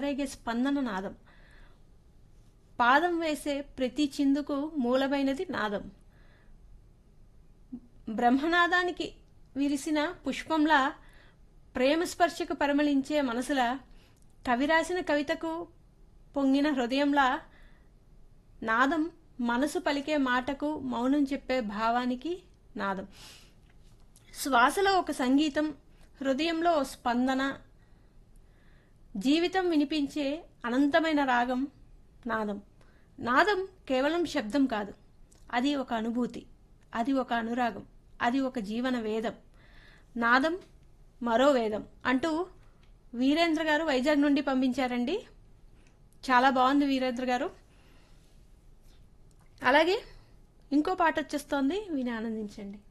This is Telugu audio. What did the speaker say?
చెలరేగే స్పందన నాదం పాదం వేసే ప్రతి చిందుకు మూలమైనది నాదం బ్రహ్మనాదానికి విరిసిన పుష్పంలా ప్రేమ స్పర్శకు పరిమళించే మనసుల కవి రాసిన కవితకు పొంగిన హృదయంలా నాదం మనసు పలికే మాటకు మౌనం చెప్పే భావానికి నాదం శ్వాసలో ఒక సంగీతం హృదయంలో ఓ స్పందన జీవితం వినిపించే అనంతమైన రాగం నాదం నాదం కేవలం శబ్దం కాదు అది ఒక అనుభూతి అది ఒక అనురాగం అది ఒక జీవన వేదం నాదం మరో వేదం అంటూ వీరేంద్ర గారు వైజాగ్ నుండి పంపించారండి చాలా బాగుంది వీరేంద్ర గారు అలాగే ఇంకో పాట వచ్చేస్తోంది విని ఆనందించండి